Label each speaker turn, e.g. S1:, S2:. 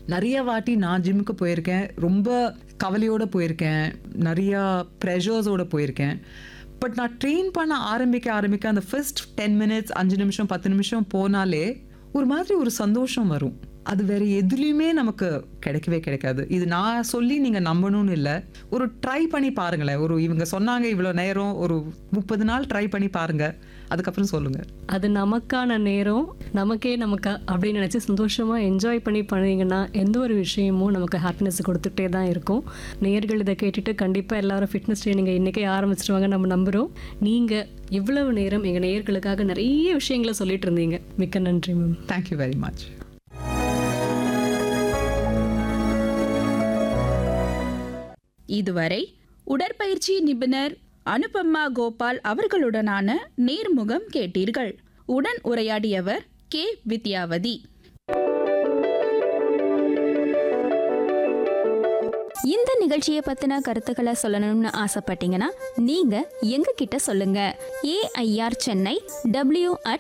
S1: நிறைய வாட்டி நான் ஜிம்முக்கு போயிருக்கேன் ரொம்ப கவலையோட போயிருக்கேன் நிறையா ப்ரெஷர்ஸோட போயிருக்கேன் பட் நான் ட்ரெயின் பண்ண ஆரம்பிக்க ஆரம்பிக்க அந்த ஃபர்ஸ்ட் டென் மினிட்ஸ் அஞ்சு நிமிஷம் பத்து நிமிஷம் போனாலே ஒரு மாதிரி ஒரு சந்தோஷம் வரும் அது வேற எதுலேயுமே நமக்கு கிடைக்கவே கிடைக்காது இது நான் சொல்லி நீங்கள் நம்பணும்னு இல்லை ஒரு ட்ரை பண்ணி பாருங்களேன் ஒரு இவங்க சொன்னாங்க இவ்வளோ நேரம் ஒரு முப்பது நாள் ட்ரை பண்ணி பாருங்க அதுக்கப்புறம் சொல்லுங்கள்
S2: அது நமக்கான நேரம் நமக்கே நமக்கு அப்படின்னு நினச்சி சந்தோஷமாக என்ஜாய் பண்ணி பண்ணீங்கன்னா எந்த ஒரு விஷயமும் நமக்கு ஹாப்பினஸ் கொடுத்துட்டே தான் இருக்கும் நேர்கள் இதை கேட்டுட்டு கண்டிப்பாக எல்லாரும் ஃபிட்னஸ் ட்ரைனிங்கை இன்றைக்கே ஆரம்பிச்சிருவாங்க நம்ம நம்புகிறோம் நீங்கள் இவ்வளவு நேரம் எங்கள் நேயர்களுக்காக நிறைய விஷயங்களை சொல்லிட்டு இருந்தீங்க மிக்க நன்றி மேம்
S1: தேங்க்யூ வெரி மச்
S3: இதுவரை உடற்பயிற்சி நிபுணர் அனுபமா கோபால் அவர்களுடனான நேர்முகம் கேட்டீர்கள் உடன் உரையாடியவர் கே வித்யாவதி
S4: இந்த நிகழ்ச்சியை பத்தின கருத்துக்களை சொல்லணும்னு ஆசைப்பட்டீங்கன்னா நீங்க எங்க கிட்ட சொல்லுங்க ஏஐஆர் சென்னை டபிள்யூ அட்